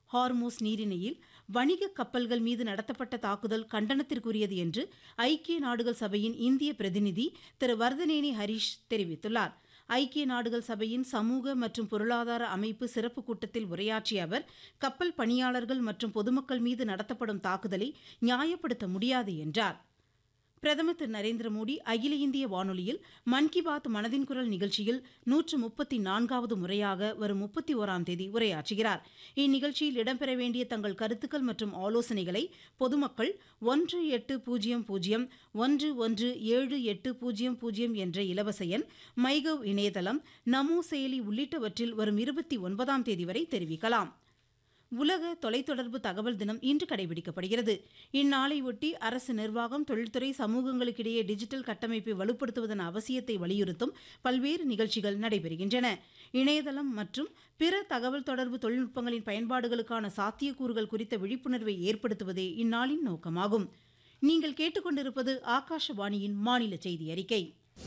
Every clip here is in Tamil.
ஹார்மோஸ் நீரிணையில் வணிக கப்பல்கள் மீது நடத்தப்பட்ட தாக்குதல் கண்டனத்திற்குரியது என்று ஐக்கிய நாடுகள் சபையின் இந்திய பிரதிநிதி திரு வர்தனேனி ஹரீஷ் தெரிவித்துள்ளார் ஐக்கிய நாடுகள் சபையின் சமூக மற்றும் பொருளாதார அமைப்பு சிறப்பு கூட்டத்தில் உரையாற்றிய அவர் கப்பல் பணியாளர்கள் மற்றும் பொதுமக்கள் மீது நடத்தப்படும் தாக்குதலை நியாயப்படுத்த முடியாது என்றார் பிரதமர் திரு நரேந்திர மோடி அகில இந்திய வானொலியில் மன் கி பாத் மனதின் குரல் நிகழ்ச்சியில் நூற்று முப்பத்தி நான்காவது முறையாக வரும் முப்பத்தி ஓராம் தேதி உரையாற்றுகிறார் இந்நிகழ்ச்சியில் இடம்பெற வேண்டிய தங்கள் கருத்துக்கள் மற்றும் ஆலோசனைகளை பொதுமக்கள் ஒன்று எட்டு பூஜ்ஜியம் பூஜ்ஜியம் ஒன்று ஒன்று ஏழு எட்டு பூஜ்ஜியம் பூஜ்ஜியம் என்ற இலவச எண் மைகவ் இணையதளம் நமோ செயலி உள்ளிட்டவற்றில் வரும் இருபத்தி ஒன்பதாம் தேதி வரை தெரிவிக்கலாம் உலக தொலைத்தொடர்பு தகவல் தினம் இன்று கடைபிடிக்கப்படுகிறது இந்நாளையொட்டி அரசு நிர்வாகம் தொழில்துறை சமூகங்களுக்கிடையே டிஜிட்டல் கட்டமைப்பை வலுப்படுத்துவதன் அவசியத்தை வலியுறுத்தும் பல்வேறு நிகழ்ச்சிகள் நடைபெறுகின்றன இணையதளம் மற்றும் பிற தகவல் தொடர்பு தொழில்நுட்பங்களின் பயன்பாடுகளுக்கான சாத்தியக்கூறுகள் குறித்த விழிப்புணர்வை ஏற்படுத்துவதே இந்நாளின் நோக்கமாகும் நீங்கள் கேட்டுக்கொண்டிருப்பது ஆகாஷவாணியின் மாநில செய்தி அறிக்கை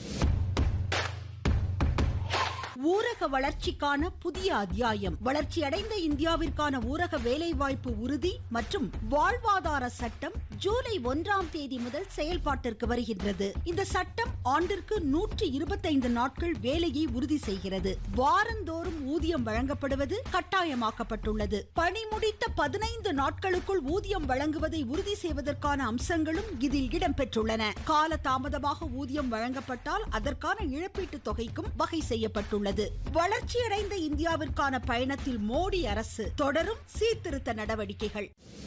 ஊரக வளர்ச்சிக்கான புதிய அத்தியாயம் வளர்ச்சியடைந்த இந்தியாவிற்கான ஊரக வேலைவாய்ப்பு உறுதி மற்றும் வாழ்வாதார சட்டம் ஜூலை ஒன்றாம் தேதி முதல் செயல்பாட்டிற்கு வருகின்றது இந்த சட்டம் ஆண்டிற்கு நூற்றி இருபத்தைந்து நாட்கள் வேலையை உறுதி செய்கிறது வாரந்தோறும் ஊதியம் வழங்கப்படுவது கட்டாயமாக்கப்பட்டுள்ளது பணி முடித்த பதினைந்து நாட்களுக்குள் ஊதியம் வழங்குவதை உறுதி செய்வதற்கான அம்சங்களும் இதில் இடம்பெற்றுள்ளன கால தாமதமாக ஊதியம் வழங்கப்பட்டால் அதற்கான இழப்பீட்டுத் தொகைக்கும் வகை செய்யப்பட்டுள்ளது உள்ளது வளர்ச்சியடைந்த இந்தியாவிற்கான பயணத்தில் மோடி அரசு தொடரும் சீர்திருத்த நடவடிக்கைகள்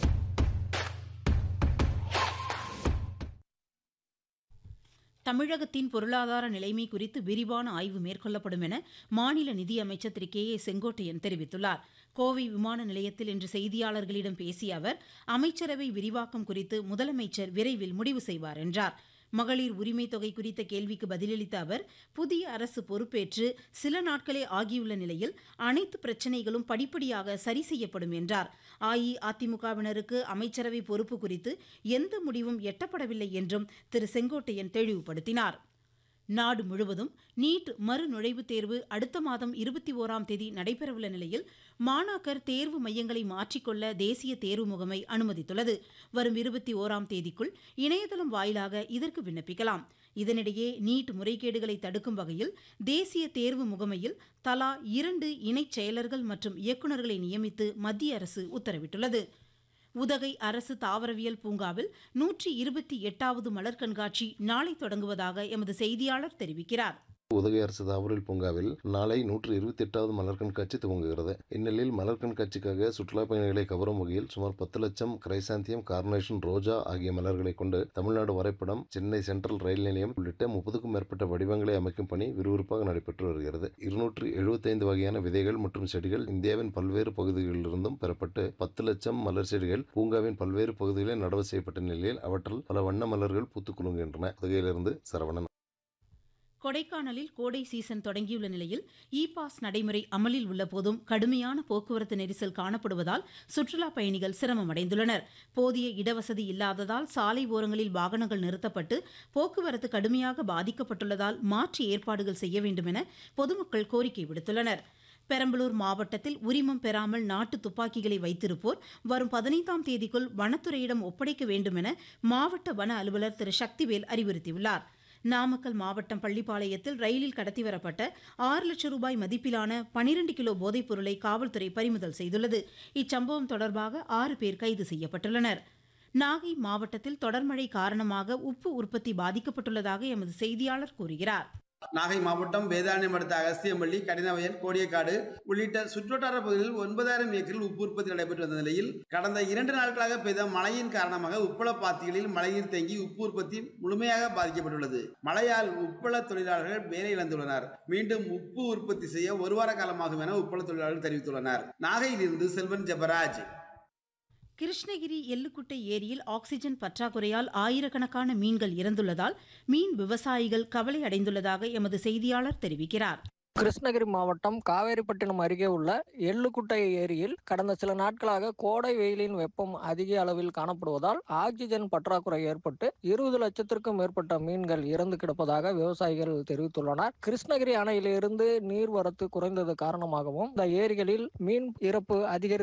தமிழகத்தின் பொருளாதார நிலைமை குறித்து விரிவான ஆய்வு மேற்கொள்ளப்படும் என மாநில நிதியமைச்சர் திரு கே ஏ செங்கோட்டையன் தெரிவித்துள்ளார் கோவை விமான நிலையத்தில் இன்று செய்தியாளர்களிடம் பேசிய அவர் அமைச்சரவை விரிவாக்கம் குறித்து முதலமைச்சர் விரைவில் முடிவு செய்வார் என்றார் மகளிர் உரிமை தொகை குறித்த கேள்விக்கு பதிலளித்த அவர் புதிய அரசு பொறுப்பேற்று சில நாட்களே ஆகியுள்ள நிலையில் அனைத்து பிரச்சினைகளும் படிப்படியாக சரி செய்யப்படும் என்றார் அஇஅதிமுகவினருக்கு அமைச்சரவை பொறுப்பு குறித்து எந்த முடிவும் எட்டப்படவில்லை என்றும் திரு செங்கோட்டையன் தெளிவுபடுத்தினார் நாடு முழுவதும் நீட் மறுநுழைவுத் தேர்வு அடுத்த மாதம் இருபத்தி ஓராம் தேதி நடைபெறவுள்ள நிலையில் மாணாக்கர் தேர்வு மையங்களை மாற்றிக்கொள்ள தேசிய தேர்வு முகமை அனுமதித்துள்ளது வரும் இருபத்தி ஓராம் தேதிக்குள் இணையதளம் வாயிலாக இதற்கு விண்ணப்பிக்கலாம் இதனிடையே நீட் முறைகேடுகளை தடுக்கும் வகையில் தேசிய தேர்வு முகமையில் தலா இரண்டு இணைச் செயலர்கள் மற்றும் இயக்குநர்களை நியமித்து மத்திய அரசு உத்தரவிட்டுள்ளது உதகை அரசு தாவரவியல் பூங்காவில் நூற்றி இருபத்தி எட்டாவது மலர் கண்காட்சி நாளை தொடங்குவதாக எமது செய்தியாளர் தெரிவிக்கிறார் உதகை அரசு தாவரல் பூங்காவில் நாளை நூற்று இருபத்தி எட்டாவது மலர் கண்காட்சி துவங்குகிறது இந்நிலையில் மலர் கண்காட்சிக்காக சுற்றுலா பயணிகளை கவரும் வகையில் சுமார் பத்து லட்சம் கிரைசாந்தியம் கார்னேஷன் ரோஜா ஆகிய மலர்களை கொண்டு தமிழ்நாடு வரைபடம் சென்னை சென்ட்ரல் ரயில் நிலையம் உள்ளிட்ட முப்பதுக்கும் மேற்பட்ட வடிவங்களை அமைக்கும் பணி விறுவிறுப்பாக நடைபெற்று வருகிறது இருநூற்று எழுபத்தைந்து வகையான விதைகள் மற்றும் செடிகள் இந்தியாவின் பல்வேறு பகுதிகளிலிருந்தும் பெறப்பட்டு பத்து லட்சம் மலர் செடிகள் பூங்காவின் பல்வேறு பகுதிகளில் நடவு செய்யப்பட்ட நிலையில் அவற்றில் பல வண்ண மலர்கள் பூத்துக் குலுங்குகின்றன உதகையிலிருந்து சரவணன் கொடைக்கானலில் கோடை சீசன் தொடங்கியுள்ள நிலையில் இ பாஸ் நடைமுறை அமலில் உள்ள போதும் கடுமையான போக்குவரத்து நெரிசல் காணப்படுவதால் சுற்றுலா பயணிகள் சிரமமடைந்துள்ளனர் போதிய இடவசதி இல்லாததால் சாலை ஓரங்களில் வாகனங்கள் நிறுத்தப்பட்டு போக்குவரத்து கடுமையாக பாதிக்கப்பட்டுள்ளதால் மாற்று ஏற்பாடுகள் செய்ய வேண்டும் என பொதுமக்கள் கோரிக்கை விடுத்துள்ளனர் பெரம்பலூர் மாவட்டத்தில் உரிமம் பெறாமல் நாட்டு துப்பாக்கிகளை வைத்திருப்போர் வரும் பதினைந்தாம் தேதிக்குள் வனத்துறையிடம் ஒப்படைக்க வேண்டும் என மாவட்ட வன அலுவலர் திரு சக்திவேல் அறிவுறுத்தியுள்ளார் நாமக்கல் மாவட்டம் பள்ளிப்பாளையத்தில் ரயிலில் கடத்தி வரப்பட்ட ஆறு லட்சம் ரூபாய் மதிப்பிலான பனிரெண்டு கிலோ போதைப் பொருளை காவல்துறை பறிமுதல் செய்துள்ளது இச்சம்பவம் தொடர்பாக ஆறு பேர் கைது செய்யப்பட்டுள்ளனர் நாகை மாவட்டத்தில் தொடர்மழை காரணமாக உப்பு உற்பத்தி பாதிக்கப்பட்டுள்ளதாக எமது செய்தியாளர் கூறுகிறார் நாகை மாவட்டம் வேதாரண்யம் அடுத்த அகஸ்தியம்பள்ளி கடினவயல் கோடியக்காடு உள்ளிட்ட சுற்றுவட்டார பகுதிகளில் ஒன்பதாயிரம் ஏக்கரில் உப்பு உற்பத்தி நடைபெற்று வந்த நிலையில் கடந்த இரண்டு நாட்களாக பெய்த மழையின் காரணமாக உப்பள பாத்திகளில் மழைநீர் தேங்கி உப்பு உற்பத்தி முழுமையாக பாதிக்கப்பட்டுள்ளது மழையால் உப்பள தொழிலாளர்கள் வேலை இழந்துள்ளனர் மீண்டும் உப்பு உற்பத்தி செய்ய ஒரு வார காலமாகும் என உப்பள தொழிலாளர்கள் தெரிவித்துள்ளனர் நாகையிலிருந்து செல்வன் ஜெபராஜ் கிருஷ்ணகிரி எள்ளுக்குட்டை ஏரியில் ஆக்சிஜன் பற்றாக்குறையால் ஆயிரக்கணக்கான மீன்கள் இறந்துள்ளதால் மீன் விவசாயிகள் கவலை அடைந்துள்ளதாக எமது செய்தியாளர் தெரிவிக்கிறார் கிருஷ்ணகிரி மாவட்டம் காவேரிப்பட்டினம் அருகே உள்ள எள்ளுக்குட்டை ஏரியில் கடந்த சில நாட்களாக கோடை வெயிலின் வெப்பம் அதிக அளவில் காணப்படுவதால் ஆக்சிஜன் பற்றாக்குறை ஏற்பட்டு இருபது லட்சத்திற்கும் மேற்பட்ட மீன்கள் இறந்து கிடப்பதாக விவசாயிகள் தெரிவித்துள்ளனர் கிருஷ்ணகிரி அணையிலிருந்து நீர்வரத்து குறைந்தது காரணமாகவும் இந்த ஏரிகளில் மீன் இறப்பு அதிகரித்து